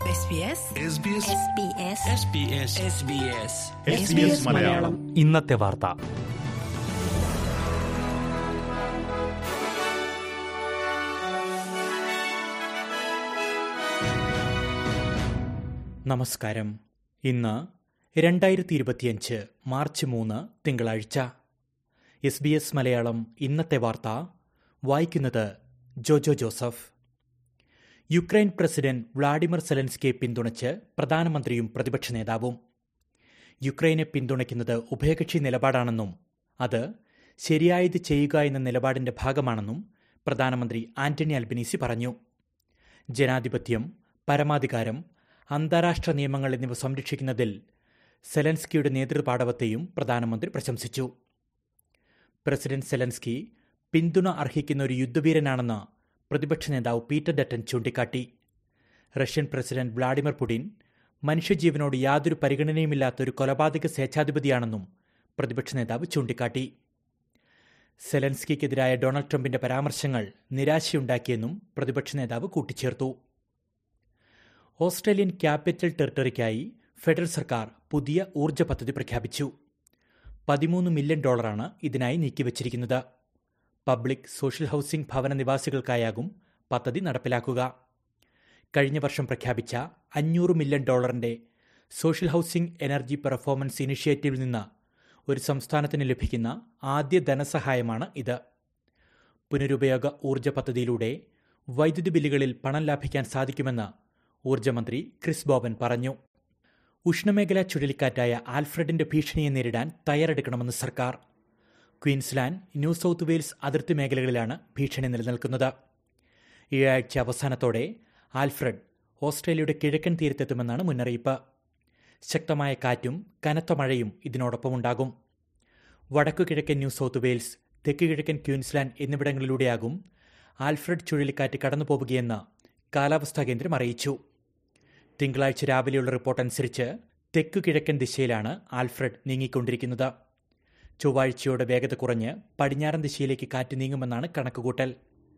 SBS SBS Malayalam ഇന്നത്തെ വാർത്ത നമസ്കാരം ഇന്ന് രണ്ടായിരത്തി ഇരുപത്തിയഞ്ച് മാർച്ച് മൂന്ന് തിങ്കളാഴ്ച എസ് ബി എസ് മലയാളം ഇന്നത്തെ വാർത്ത വായിക്കുന്നത് Jojo Joseph Ukraine president Vladimir സെലൻസ്കിയെ പിന്തുണച്ച് പ്രധാനമന്ത്രിയും പ്രതിപക്ഷ നേതാവും യുക്രൈനെ പിന്തുണയ്ക്കുന്നത് ഉഭയകക്ഷി നിലപാടാണെന്നും അത് ശരിയായത് ചെയ്യുക എന്ന നിലപാടിന്റെ ഭാഗമാണെന്നും പ്രധാനമന്ത്രി ആന്റണി അൽബനീസി പറഞ്ഞു ജനാധിപത്യം പരമാധികാരം അന്താരാഷ്ട്ര നിയമങ്ങൾ എന്നിവ സംരക്ഷിക്കുന്നതിൽ സെലൻസ്കിയുടെ നേതൃപാടവത്തെയും പ്രധാനമന്ത്രി പ്രശംസിച്ചു പ്രസിഡന്റ് സെലൻസ്കി പിന്തുണ അർഹിക്കുന്ന ഒരു യുദ്ധവീരനാണെന്ന് പ്രതിപക്ഷ നേതാവ് പീറ്റർ ഡറ്റൻ ചൂണ്ടിക്കാട്ടി റഷ്യൻ പ്രസിഡന്റ് വ്ളാഡിമിർ പുടിൻ മനുഷ്യജീവനോട് യാതൊരു പരിഗണനയുമില്ലാത്ത ഒരു കൊലപാതക സ്വേച്ഛാധിപതിയാണെന്നും പ്രതിപക്ഷ നേതാവ് ചൂണ്ടിക്കാട്ടി സെലൻസ്കിക്കെതിരായ ഡൊണാൾഡ് ട്രംപിന്റെ പരാമർശങ്ങൾ നിരാശയുണ്ടാക്കിയെന്നും പ്രതിപക്ഷ നേതാവ് കൂട്ടിച്ചേർത്തു ഓസ്ട്രേലിയൻ ക്യാപിറ്റൽ ടെറിട്ടറിക്കായി ഫെഡറൽ സർക്കാർ പുതിയ ഊർജ്ജ പദ്ധതി പ്രഖ്യാപിച്ചു പതിമൂന്ന് മില്യൺ ഡോളറാണ് ഇതിനായി നീക്കിവച്ചിരിക്കുന്നത് പബ്ലിക് സോഷ്യൽ ഹൌസിംഗ് ഭവന നിവാസികൾക്കായാകും പദ്ധതി നടപ്പിലാക്കുക കഴിഞ്ഞ വർഷം പ്രഖ്യാപിച്ച അഞ്ഞൂറ് മില്യൺ ഡോളറിന്റെ സോഷ്യൽ ഹൌസിംഗ് എനർജി പെർഫോമൻസ് ഇനിഷ്യേറ്റീവിൽ നിന്ന് ഒരു സംസ്ഥാനത്തിന് ലഭിക്കുന്ന ആദ്യ ധനസഹായമാണ് ഇത് പുനരുപയോഗ ഊർജ്ജ പദ്ധതിയിലൂടെ വൈദ്യുതി ബില്ലുകളിൽ പണം ലാഭിക്കാൻ സാധിക്കുമെന്ന് ഊർജ്ജമന്ത്രി ക്രിസ് ബോബൻ പറഞ്ഞു ഉഷ്ണമേഖലാ ചുഴലിക്കാറ്റായ ആൽഫ്രഡിന്റെ ഭീഷണിയെ നേരിടാൻ തയ്യാറെടുക്കണമെന്ന് സർക്കാർ ക്വീൻസ്ലാൻഡ് ന്യൂ സൌത്ത് വെയിൽസ് അതിർത്തി മേഖലകളിലാണ് ഭീഷണി നിലനിൽക്കുന്നത് ഈ ആഴ്ച അവസാനത്തോടെ ആൽഫ്രഡ് ഓസ്ട്രേലിയയുടെ കിഴക്കൻ തീരത്തെത്തുമെന്നാണ് മുന്നറിയിപ്പ് ശക്തമായ കാറ്റും കനത്ത മഴയും ഇതിനോടൊപ്പമുണ്ടാകും വടക്കു കിഴക്കൻ ന്യൂ സൌത്ത് വെയിൽസ് തെക്ക് കിഴക്കൻ ക്വീൻസ്ലാൻഡ് എന്നിവിടങ്ങളിലൂടെയാകും ആൽഫ്രഡ് ചുഴലിക്കാറ്റ് കടന്നുപോവുകയെന്ന് കാലാവസ്ഥാ കേന്ദ്രം അറിയിച്ചു തിങ്കളാഴ്ച രാവിലെയുള്ള റിപ്പോർട്ട് അനുസരിച്ച് തെക്കു കിഴക്കൻ ദിശയിലാണ് ആൽഫ്രഡ് നീങ്ങിക്കൊണ്ടിരിക്കുന്നത് ചൊവ്വാഴ്ചയോടെ വേഗത കുറഞ്ഞ് പടിഞ്ഞാറൻ ദിശയിലേക്ക് കാറ്റ് നീങ്ങുമെന്നാണ് കണക്കുകൂട്ടൽ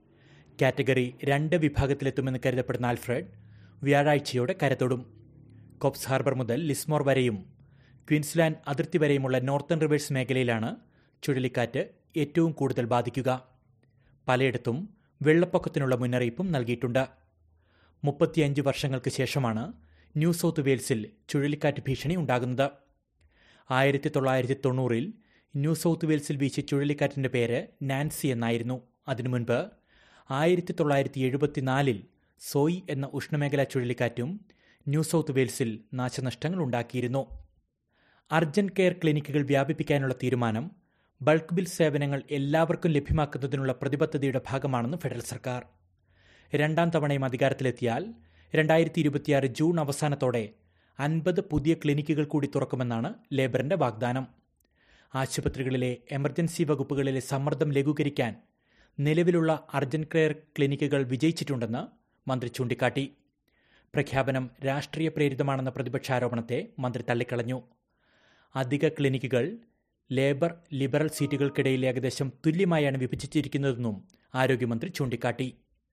കാറ്റഗറി രണ്ട് വിഭാഗത്തിലെത്തുമെന്ന് കരുതപ്പെടുന്ന ആൽഫ്രഡ് വ്യാഴാഴ്ചയോടെ കരതൊടും കോപ്സ് ഹാർബർ മുതൽ ലിസ്മോർ വരെയും ക്വീൻസ്ലാൻഡ് അതിർത്തി വരെയുമുള്ള നോർത്തേൺ റിവേഴ്സ് മേഖലയിലാണ് ചുഴലിക്കാറ്റ് ഏറ്റവും കൂടുതൽ ബാധിക്കുക പലയിടത്തും വെള്ളപ്പൊക്കത്തിനുള്ള മുന്നറിയിപ്പും നൽകിയിട്ടുണ്ട് മുപ്പത്തിയഞ്ച് വർഷങ്ങൾക്ക് ശേഷമാണ് ന്യൂ സൗത്ത് വെയിൽസിൽ ചുഴലിക്കാറ്റ് ഭീഷണി ഉണ്ടാകുന്നത് ആയിരത്തി തൊള്ളായിരത്തി തൊണ്ണൂറിൽ ന്യൂ സൗത്ത് വെയിൽസിൽ വീശിയ ചുഴലിക്കാറ്റിന്റെ പേര് നാൻസി എന്നായിരുന്നു അതിനു മുൻപ് ആയിരത്തി തൊള്ളായിരത്തി എഴുപത്തിനാലിൽ സോയി എന്ന ഉഷ്ണമേഖലാ ചുഴലിക്കാറ്റും ന്യൂ സൗത്ത് വെയിൽസിൽ നാശനഷ്ടങ്ങൾ ഉണ്ടാക്കിയിരുന്നു അർജന്റ് കെയർ ക്ലിനിക്കുകൾ വ്യാപിപ്പിക്കാനുള്ള തീരുമാനം ബൾക്ക് ബിൽ സേവനങ്ങൾ എല്ലാവർക്കും ലഭ്യമാക്കുന്നതിനുള്ള പ്രതിബദ്ധതയുടെ ഭാഗമാണെന്ന് ഫെഡറൽ സർക്കാർ രണ്ടാം തവണയും അധികാരത്തിലെത്തിയാൽ രണ്ടായിരത്തി ഇരുപത്തിയാറ് ജൂൺ അവസാനത്തോടെ അൻപത് പുതിയ ക്ലിനിക്കുകൾ കൂടി തുറക്കുമെന്നാണ് ലേബറിന്റെ വാഗ്ദാനം ആശുപത്രികളിലെ എമർജൻസി വകുപ്പുകളിലെ സമ്മർദ്ദം ലഘൂകരിക്കാൻ നിലവിലുള്ള അർജന്റ് കെയർ ക്ലിനിക്കുകൾ വിജയിച്ചിട്ടുണ്ടെന്ന് മന്ത്രി ചൂണ്ടിക്കാട്ടി പ്രഖ്യാപനം രാഷ്ട്രീയ പ്രേരിതമാണെന്ന പ്രതിപക്ഷാരോപണത്തെ മന്ത്രി തള്ളിക്കളഞ്ഞു അധിക ക്ലിനിക്കുകൾ ലേബർ ലിബറൽ സീറ്റുകൾക്കിടയിൽ ഏകദേശം തുല്യമായാണ് വിഭജിച്ചിരിക്കുന്നതെന്നും ആരോഗ്യമന്ത്രി ചൂണ്ടിക്കാട്ടി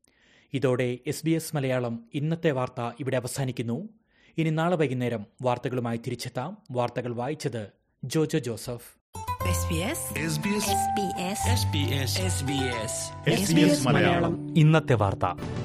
ഇതോടെ എസ് ബി എസ് മലയാളം ഇന്നത്തെ വാർത്ത ഇവിടെ അവസാനിക്കുന്നു ഇനി നാളെ വൈകുന്നേരം വാർത്തകളുമായി തിരിച്ചെത്താം വാർത്തകൾ വായിച്ചത് ജോജോ ജോസഫ് SBS മലയാളം ഇന്നത്തെ വാർത്ത